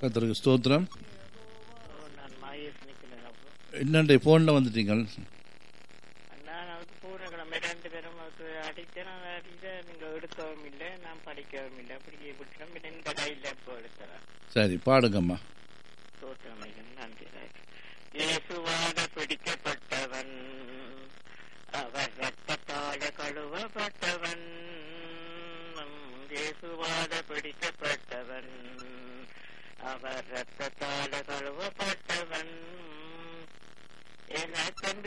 கத்தருக்கு ஸ்தோத்திரம் ஓ, நான் மகேஷ் நிக்கிறேன் அப்போ என்னண்டே ஃபோனில் வந்துட்டீங்க நான் அவருக்கு பூனை கிழமை ரெண்டு பேரும் அவருக்கு அடித்தேன் நான் அடித்த நீங்க எடுக்கவும் இல்லை நான் படிக்கவும் இல்லை அப்படி விட்டுறோம் பின்ன இந்த கையில் எப்போ எடுக்கிறேன் சரி பாடுங்கம்மா தோற்றமைகள் நன்றி இயேசுவாக பிடிக்கப்பட்டவன் அவர் ரத்தத்தால கழுவப்பட்டவன் இயேசுவாக பிடிக்கப்பட்டவன் அவர் ரத்தத்தால கழுவப்பட்டவன் எனக்கு